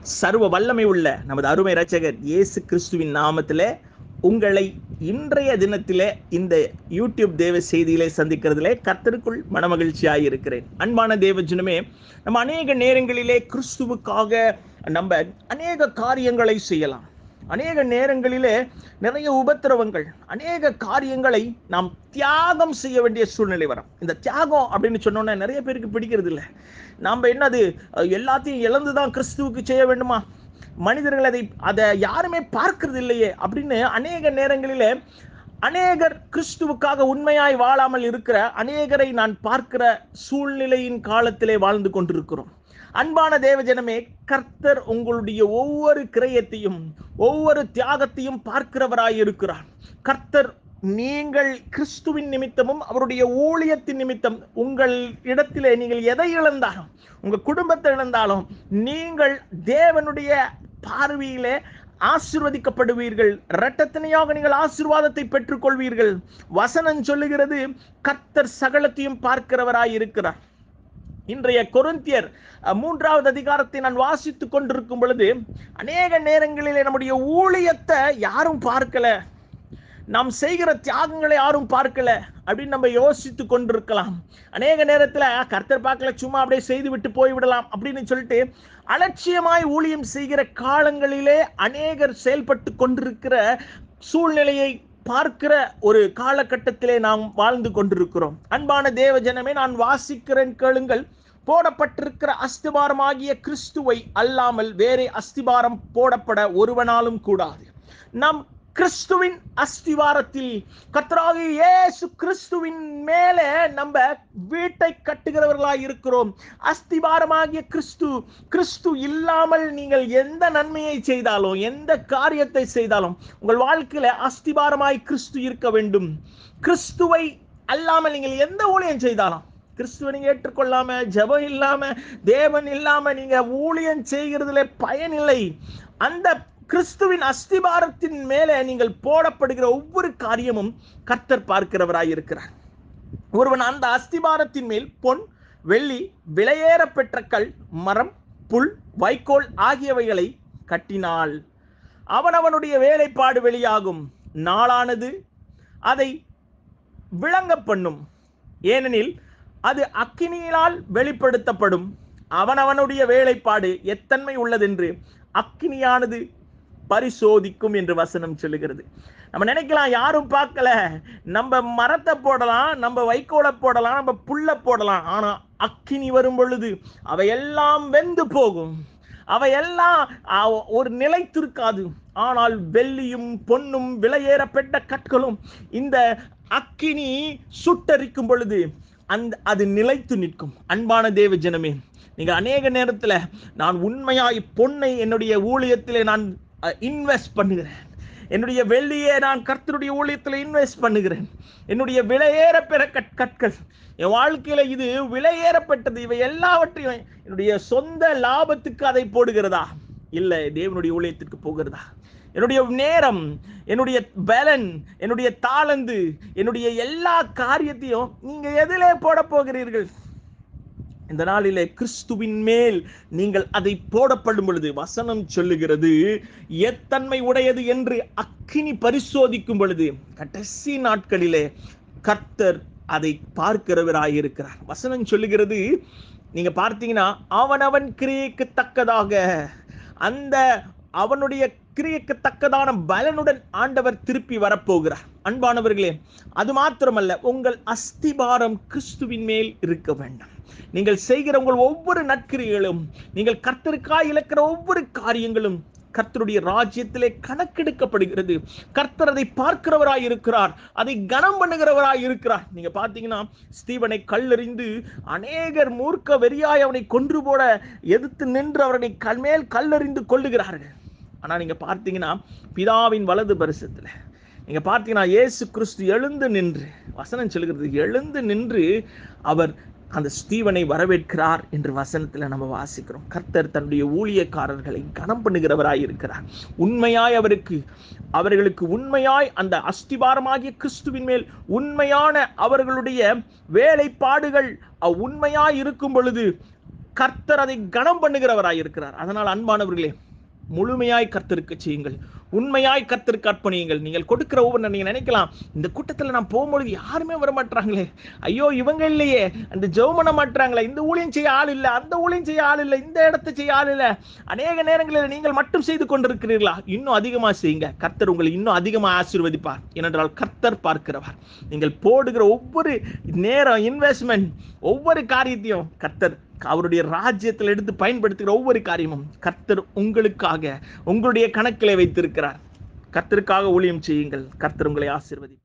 சர்வ வல்லமை உள்ள நமது அருமை இரட்சகர் இயேசு கிறிஸ்துவின் நாமத்திலே உங்களை இன்றைய தினத்திலே இந்த யூடியூப் தேவ செய்தியிலே சந்திக்கிறதிலே கர்த்தருக்குள் மனமகிழ்ச்சியாக இருக்கிறேன் அன்பான தேவஜனமே நம்ம அநேக நேரங்களிலே கிறிஸ்துவுக்காக நம்ம அநேக காரியங்களை செய்யலாம் அநேக நேரங்களிலே நிறைய உபத்திரவங்கள் அநேக காரியங்களை நாம் தியாகம் செய்ய வேண்டிய சூழ்நிலை வரும் இந்த தியாகம் அப்படின்னு சொன்னோன்னே நிறைய பேருக்கு பிடிக்கிறது இல்லை நாம் என்னது எல்லாத்தையும் இழந்து தான் கிறிஸ்துவுக்கு செய்ய வேண்டுமா மனிதர்கள் அதை அதை யாருமே பார்க்கறது இல்லையே அப்படின்னு அநேக நேரங்களிலே அநேகர் கிறிஸ்துவுக்காக உண்மையாய் வாழாமல் இருக்கிற அநேகரை நான் பார்க்கிற சூழ்நிலையின் காலத்திலே வாழ்ந்து கொண்டிருக்கிறோம் அன்பான தேவஜனமே கர்த்தர் உங்களுடைய ஒவ்வொரு கிரயத்தையும் ஒவ்வொரு தியாகத்தையும் பார்க்கிறவராய் இருக்கிறார் கர்த்தர் நீங்கள் கிறிஸ்துவின் நிமித்தமும் அவருடைய ஊழியத்தின் நிமித்தம் உங்கள் இடத்திலே நீங்கள் எதை இழந்தாலும் உங்க குடும்பத்தை இழந்தாலும் நீங்கள் தேவனுடைய பார்வையிலே ஆசிர்வதிக்கப்படுவீர்கள் இரட்டத்தனையாக நீங்கள் ஆசிர்வாதத்தை பெற்றுக்கொள்வீர்கள் வசனம் சொல்லுகிறது கர்த்தர் சகலத்தையும் பார்க்கிறவராய் இருக்கிறார் இன்றைய கொருந்தியர் மூன்றாவது அதிகாரத்தை நான் வாசித்துக் கொண்டிருக்கும் பொழுது அநேக நேரங்களிலே நம்முடைய ஊழியத்தை யாரும் பார்க்கல நாம் செய்கிற தியாகங்களை யாரும் பார்க்கல அப்படின்னு நம்ம யோசித்து கொண்டிருக்கலாம் அநேக நேரத்தில் கர்த்தர் பார்க்கல சும்மா அப்படியே செய்து விட்டு போய்விடலாம் அப்படின்னு சொல்லிட்டு அலட்சியமாய் ஊழியம் செய்கிற காலங்களிலே அநேகர் செயல்பட்டு கொண்டிருக்கிற சூழ்நிலையை பார்க்கிற ஒரு காலகட்டத்திலே நாம் வாழ்ந்து கொண்டிருக்கிறோம் அன்பான தேவ ஜனமே நான் வாசிக்கிறேன் கேளுங்கள் போடப்பட்டிருக்கிற அஸ்திபாரமாகிய கிறிஸ்துவை அல்லாமல் வேறே அஸ்திபாரம் போடப்பட ஒருவனாலும் கூடாது நாம் கிறிஸ்துவின் அஸ்திவாரத்தில் கத்தராகி இயேசு கிறிஸ்துவின் மேலே நம்ம வீட்டை கட்டுகிறவர்களாய் இருக்கிறோம் அஸ்திவாரமாகிய கிறிஸ்து கிறிஸ்து இல்லாமல் நீங்கள் எந்த நன்மையை செய்தாலும் எந்த காரியத்தை செய்தாலும் உங்கள் வாழ்க்கையில அஸ்திபாரமாய் கிறிஸ்து இருக்க வேண்டும் கிறிஸ்துவை அல்லாமல் நீங்கள் எந்த ஊழியம் செய்தாலும் கிறிஸ்துவ நீங்க ஏற்றுக்கொள்ளாம ஜபம் இல்லாம தேவன் இல்லாம நீங்க ஊழியம் செய்கிறதுல பயனில்லை அந்த கிறிஸ்துவின் அஸ்திபாரத்தின் மேலே நீங்கள் போடப்படுகிற ஒவ்வொரு காரியமும் கர்த்தர் பார்க்கிறவராய் இருக்கிறார் ஒருவன் அந்த அஸ்திபாரத்தின் மேல் பொன் வெள்ளி விலையேற பெற்ற கல் மரம் புல் வைக்கோல் ஆகியவைகளை கட்டினால் அவனவனுடைய வேலைப்பாடு வெளியாகும் நாளானது அதை விளங்க பண்ணும் ஏனெனில் அது அக்கினியினால் வெளிப்படுத்தப்படும் அவனவனுடைய வேலைப்பாடு எத்தன்மை உள்ளதென்று அக்கினியானது பரிசோதிக்கும் என்று வசனம் சொல்லுகிறது நம்ம நினைக்கலாம் யாரும் பார்க்கல நம்ம மரத்தை போடலாம் நம்ம வைக்கோலை போடலாம் நம்ம புல்ல போடலாம் ஆனா அக்கினி வரும் பொழுது அவையெல்லாம் வெந்து போகும் அவையெல்லாம் ஒரு நிலைத்திருக்காது ஆனால் வெள்ளியும் பொன்னும் விலையேறப்பட்ட கற்களும் இந்த அக்கினி சுட்டரிக்கும் பொழுது அந்த அது நிலைத்து நிற்கும் அன்பான தேவ ஜனமே நீங்க அநேக நேரத்துல நான் உண்மையாய் பொன்னை என்னுடைய ஊழியத்திலே நான் இன்வெஸ்ட் பண்ணுகிறேன் என்னுடைய வெள்ளியே நான் கர்த்தருடைய ஊழியத்தில் இன்வெஸ்ட் பண்ணுகிறேன் என்னுடைய விலையேற பெற கற்கள் என் வாழ்க்கையில இது விலையேறப்பட்டது இவை எல்லாவற்றையும் என்னுடைய சொந்த லாபத்துக்கு அதை போடுகிறதா இல்லை தேவனுடைய ஊழியத்திற்கு போகிறதா என்னுடைய நேரம் என்னுடைய பலன் என்னுடைய தாளந்து என்னுடைய எல்லா காரியத்தையும் நீங்க எதிலே போட போகிறீர்கள் இந்த நாளிலே கிறிஸ்துவின் மேல் நீங்கள் அதை போடப்படும் பொழுது வசனம் சொல்லுகிறது எத்தன்மை உடையது என்று அக்கினி பரிசோதிக்கும் பொழுது கடைசி நாட்களிலே கர்த்தர் அதை பார்க்கிறவராயிருக்கிறார் வசனம் சொல்லுகிறது நீங்க பார்த்தீங்கன்னா அவனவன் கிரியைக்கு தக்கதாக அந்த அவனுடைய கிரியைக்கு தக்கதான பலனுடன் ஆண்டவர் திருப்பி வரப்போகிறார் அன்பானவர்களே அது மாத்திரமல்ல உங்கள் அஸ்திபாரம் கிறிஸ்துவின் மேல் இருக்க வேண்டாம் நீங்கள் செய்கிற உங்கள் ஒவ்வொரு நற்கிரிகளும் நீங்கள் கர்த்தருக்காய் இழக்கிற ஒவ்வொரு காரியங்களும் கர்த்தருடைய ராஜ்யத்திலே கணக்கெடுக்கப்படுகிறது கர்த்தர் அதை பார்க்கிறவராய் இருக்கிறார் அதை கனம் பண்ணுகிறவராய் இருக்கிறார் நீங்க பாத்தீங்கன்னா ஸ்தீவனை கல்லெறிந்து அநேகர் மூர்க்க வெறியாய் அவனை கொன்று போட எதிர்த்து நின்று அவனை கல்மேல் கல்லெறிந்து கொள்ளுகிறார்கள் ஆனா நீங்க பார்த்தீங்கன்னா பிதாவின் வலது பரிசத்துல நீங்க பார்த்தீங்கன்னா இயேசு கிறிஸ்து எழுந்து நின்று வசனம் சொல்கிறது எழுந்து நின்று அவர் அந்த ஸ்தீவனை வரவேற்கிறார் என்று வசனத்தில் நம்ம வாசிக்கிறோம் கர்த்தர் தன்னுடைய ஊழியக்காரர்களை கனம் பண்ணுகிறவராய் இருக்கிறார் உண்மையாய் அவருக்கு அவர்களுக்கு உண்மையாய் அந்த அஸ்திபாரமாகிய கிறிஸ்துவின் மேல் உண்மையான அவர்களுடைய வேலைப்பாடுகள் உண்மையாய் இருக்கும் பொழுது கர்த்தர் அதை கனம் பண்ணுகிறவராய் இருக்கிறார் அதனால் அன்பானவர்களே முழுமையாய் கர்த்தருக்கு செய்யுங்கள் உண்மையாய் கர்த்தருக்கு அர்ப்பணியுங்கள் நீங்கள் கொடுக்கிற ஒவ்வொரு நீங்க நினைக்கலாம் இந்த கூட்டத்தில் நான் போகும்பொழுது யாருமே வர மாட்டாங்களே ஐயோ இவங்க இல்லையே அந்த ஜெபம் பண்ண மாட்டாங்களே இந்த ஊழியம் செய்ய ஆள் இல்லை அந்த ஊழியம் செய்ய ஆள் இல்லை இந்த இடத்தை செய்ய ஆள் இல்லை அநேக நேரங்களில் நீங்கள் மட்டும் செய்து கொண்டிருக்கிறீர்களா இன்னும் அதிகமாக செய்யுங்க கர்த்தர் உங்களை இன்னும் அதிகமாக ஆசீர்வதிப்பார் ஏனென்றால் கர்த்தர் பார்க்கிறவர் நீங்கள் போடுகிற ஒவ்வொரு நேரம் இன்வெஸ்ட்மெண்ட் ஒவ்வொரு காரியத்தையும் கர்த்தர் அவருடைய ராஜ்யத்தில் எடுத்து பயன்படுத்துகிற ஒவ்வொரு காரியமும் கர்த்தர் உங்களுக்காக உங்களுடைய கணக்கிலே வைத்திருக்கிறார் கர்த்தருக்காக ஊழியம் செய்யுங்கள் கர்த்தர் உங்களை ஆசீர்வதி